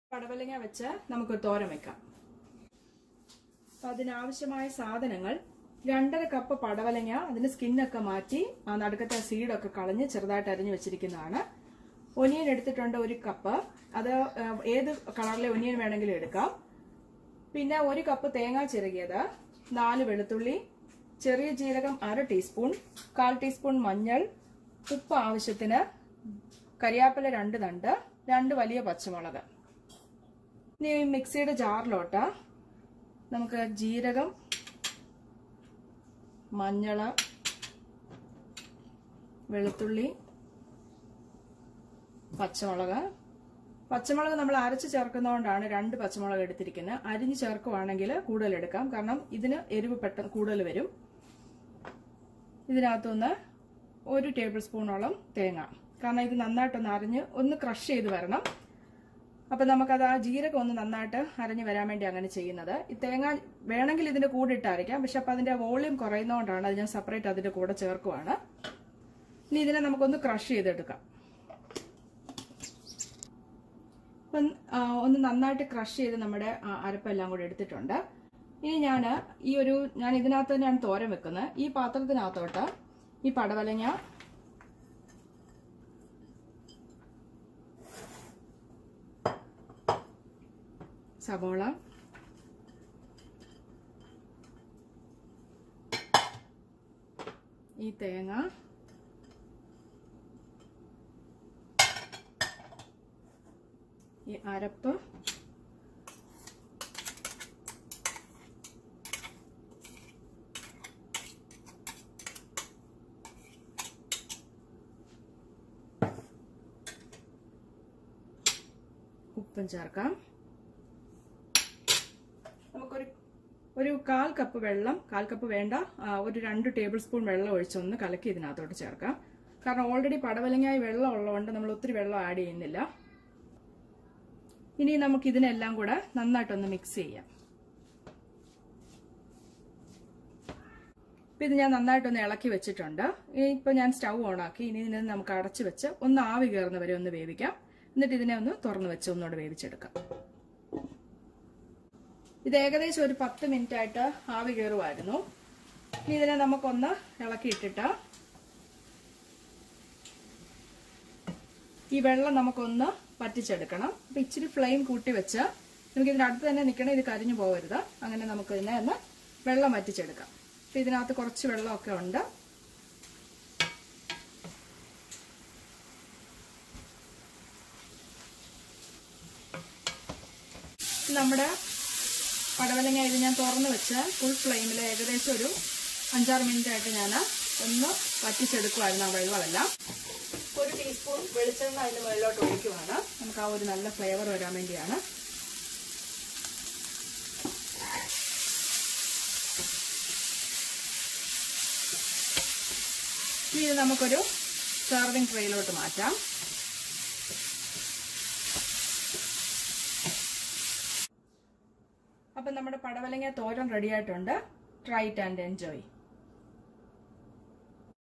പടവലങ്ങ വെച്ച് നമുക്ക് തോരൻ വെക്കാം അപ്പൊ അതിനാവശ്യമായ സാധനങ്ങൾ രണ്ടര കപ്പ് പടവലങ്ങ അതിന്റെ സ്കിന്നൊക്കെ മാറ്റി ആ നടുക്കത്തെ സീഡൊക്കെ കളഞ്ഞ് ചെറുതായിട്ട് അരിഞ്ഞു വെച്ചിരിക്കുന്നതാണ് ഒനിയൻ എടുത്തിട്ടുണ്ട് ഒരു കപ്പ് അത് ആ, ഏത് കളറിലെ ഒനിയൻ വേണമെങ്കിലും എടുക്കാം പിന്നെ ഒരു കപ്പ് തേങ്ങ ചിരകിയത് നാല് വെളുത്തുള്ളി ചെറിയ ജീരകം അര ടീസ്പൂൺ കാൽ ടീസ്പൂൺ മഞ്ഞൾ ഉപ്പ് ആവശ്യത്തിന് കരിയാപ്പില രണ്ട് തണ്ട് രണ്ട് വലിയ പച്ചമുളക് ഇനി ഈ മിക്സിയുടെ ജാറിലോട്ട് നമുക്ക് ജീരകം മഞ്ഞള് വെളുത്തുള്ളി പച്ചമുളക് പച്ചമുളക് നമ്മൾ അരച്ച് ചേർക്കുന്നതുകൊണ്ടാണ് രണ്ട് പച്ചമുളക് എടുത്തിരിക്കുന്നത് അരിഞ്ഞ് ചേർക്കുവാണെങ്കിൽ കൂടുതൽ എടുക്കാം കാരണം ഇതിന് എരിവ് പെട്ടെന്ന് കൂടുതൽ വരും ഇതിനകത്തുനിന്ന് ഒരു ടേബിൾ സ്പൂണോളം തേങ്ങ കാരണം ഇത് നന്നായിട്ടൊന്ന് അരിഞ്ഞ് ഒന്ന് ക്രഷ് ചെയ്ത് വരണം അപ്പൊ നമുക്കത് ആ ജീരകം ഒന്ന് നന്നായിട്ട് അരഞ്ഞു വരാൻ വേണ്ടി അങ്ങനെ ചെയ്യുന്നത് ഈ തേങ്ങ വേണമെങ്കിൽ ഇതിന്റെ കൂടെ ഇട്ട് അരയ്ക്കാം പക്ഷെ അപ്പൊ അതിന്റെ വോളിയം കുറയുന്നതുകൊണ്ടാണ് അത് ഞാൻ സെപ്പറേറ്റ് അതിന്റെ കൂടെ ചേർക്കുവാണ് ഇനി ഇതിനെ നമുക്കൊന്ന് ക്രഷ് ചെയ്തെടുക്കാം അപ്പം ആ, ഒന്ന് നന്നായിട്ട് ക്രഷ് ചെയ്ത് നമ്മുടെ ആ, അരപ്പെല്ലാം കൂടെ എടുത്തിട്ടുണ്ട് ഇനി ഞാൻ ഈ ഒരു ഞാൻ ഇതിനകത്ത് തന്നെയാണ് തോരൻ വെക്കുന്നത് ഈ പാത്രത്തിനകത്തോട്ട് ഈ പടവലങ്ങ സവോള ഈ തേങ്ങ ഈ അരപ്പ് ഉപ്പും ചേർക്കാം നമുക്കൊരു ഒരു കാൽ കപ്പ് വെള്ളം കാൽ കപ്പ് വേണ്ട ആ, ഒരു രണ്ട് ടേബിൾ സ്പൂൺ വെള്ളം ഒഴിച്ചൊന്ന് കലക്കി ഇതിനകത്തോട്ട് ചേർക്കാം കാരണം ഓൾറെഡി പടവലങ്ങായി വെള്ളം ഉള്ളതുകൊണ്ട് നമ്മൾ ഒത്തിരി വെള്ളം ആഡ് ചെയ്യുന്നില്ല ഇനി നമുക്ക് ഇതിനെല്ലാം കൂടെ നന്നായിട്ടൊന്ന് മിക്സ് ചെയ്യാം ഇപ്പൊ ഇത് ഞാൻ നന്നായിട്ടൊന്ന് ഇളക്കി വെച്ചിട്ടുണ്ട് ഇപ്പൊ ഞാൻ സ്റ്റൗ ഓണാക്കി ഇനി ഇതിനെ നമുക്ക് അടച്ചു വെച്ച് ഒന്ന് ആവി കയറുന്ന വരെ ഒന്ന് വേവിക്കാം എന്നിട്ട് ഇതിനെ ഒന്ന് തുറന്നു വെച്ച് ഒന്നുകൂടെ വേവിച്ചെടുക്കാം ഇത് ഏകദേശം ഒരു പത്ത് മിനിറ്റ് ആയിട്ട് ആവി കയറുമായിരുന്നു ഇനി ഇതിനെ നമുക്കൊന്ന് ഇളക്കിയിട്ടിട്ട് ഈ വെള്ളം നമുക്കൊന്ന് വറ്റിച്ചെടുക്കണം അപ്പൊ ഇച്ചിരി ഫ്ലെയിം കൂട്ടി വെച്ച് നമുക്ക് ഇതിന്റെ അടുത്ത് തന്നെ നിൽക്കണം ഇത് കരിഞ്ഞു പോകരുത് അങ്ങനെ നമുക്ക് ഇതിനെ ഒന്ന് വെള്ളം വറ്റിച്ചെടുക്കാം അപ്പൊ ഇതിനകത്ത് കുറച്ച് വെള്ളമൊക്കെ ഉണ്ട് നമ്മുടെ പടവലങ്ങ ഇത് ഞാൻ തുറന്ന് വെച്ച് ഫുൾ ഫ്ലെയിമിൽ ഏകദേശം ഒരു അഞ്ചാറ് മിനിറ്റ് ആയിട്ട് ഞാൻ ഒന്ന് വറ്റിച്ചെടുക്കുമായിരുന്നു ആ വെള്ളമെല്ലാം ഒരു ടീസ്പൂൺ വെളിച്ചെണ്ണ അതിന് മുകളിലോട്ട് ഒഴിക്കുവാണ് നമുക്ക് ആ ഒരു നല്ല ഫ്ലേവർ വരാൻ വേണ്ടിയാണ് ഇനി ഇത് നമുക്കൊരു സെർവിങ് ട്രേയിലോട്ട് മാറ്റാം അപ്പം നമ്മുടെ പടവലങ്ങ തോരൻ റെഡി ആയിട്ടുണ്ട് ട്രൈ ഇറ്റ് ആൻഡ് എൻജോയ്